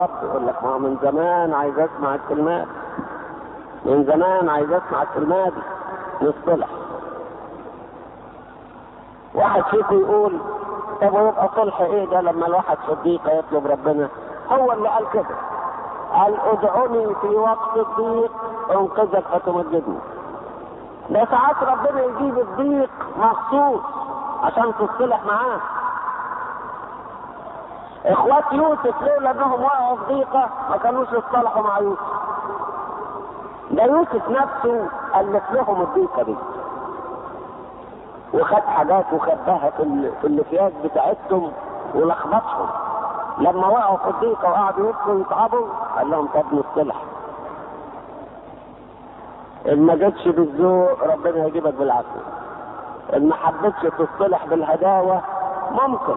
يقول لك ما هو من زمان عايز اسمع الكلمات من زمان عايز اسمع الكلمات دي نصطلح واحد فيكم يقول طب ويبقى صلح ايه ده لما الواحد صديقه يطلب ربنا هو اللي قال كده قال ادعوني في وقت الضيق انقذك فتمجدني ده ساعات ربنا يجيب الضيق مخصوص عشان تصطلح معاه اخوات يوسف لولا انهم وقعوا في ضيقه ما كانوش يصطلحوا مع يوسف ده يوسف نفسه الف لهم الضيقه دي وخد حاجات وخباها في ال... في الاكياس بتاعتهم ولخبطهم لما وقعوا في الضيقه وقعدوا يبكوا ويتعبوا قال لهم طب نصطلح ان ما جتش بالذوق ربنا يجيبك بالعافيه ان ما حبيتش تصطلح بالهداوه ممكن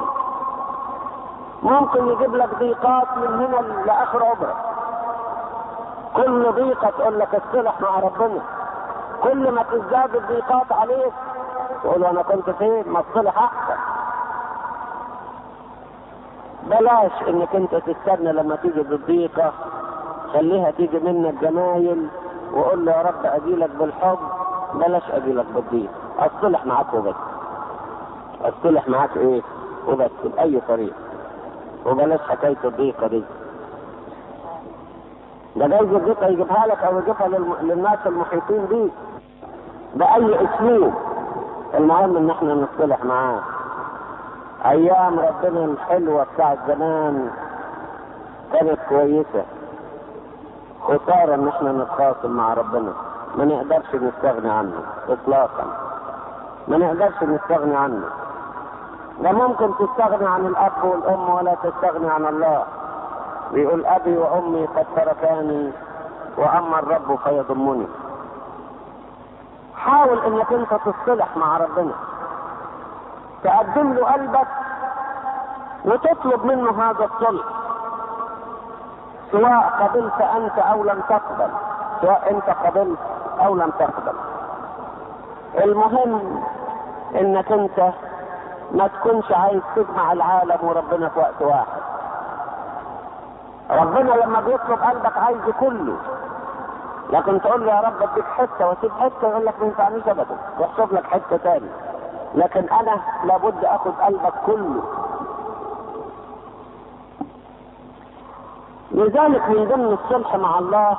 ممكن يجيب لك ضيقات من هنا لاخر عمرك كل ضيقه تقول لك اصطلح مع ربنا كل ما تزداد الضيقات عليك تقول انا كنت فين ما اصطلح احسن بلاش انك انت تستنى لما تيجي بالضيقه خليها تيجي منك جمايل وقول له يا رب اجيلك بالحب بلاش اجيلك بالضيق اصطلح معاك وبس اصطلح معاك ايه وبس باي طريقه وبلاش حكايه الضيقه دي ده جايز الضيقه يجيبها لك او يجيبها للم... للناس المحيطين بيك باي اسلوب المهم ان احنا نصطلح معاه ايام ربنا الحلوه بتاعت زمان كانت كويسه خساره ان احنا نتخاصم مع ربنا ما نقدرش نستغني عنه اطلاقا ما نقدرش نستغني عنه ده ممكن تستغني عن الاب والام ولا تستغني عن الله بيقول ابي وامي قد تركاني واما الرب فيضمني حاول انك انت تصطلح مع ربنا تقدم له قلبك وتطلب منه هذا الصلح سواء قبلت انت او لم تقبل سواء انت قبلت او لم تقبل المهم انك انت ما تكونش عايز تجمع العالم وربنا في وقت واحد ربنا لما بيطلب قلبك عايز كله لكن تقول له يا رب اديك حته واسيب حته يقول لك ما ينفعنيش ابدا يحسب لك حته تاني لكن انا لابد اخذ قلبك كله لذلك من ضمن الصلح مع الله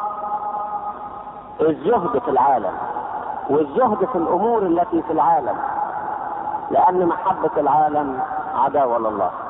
الزهد في العالم والزهد في الامور التي في العالم لان محبه العالم عداوه لله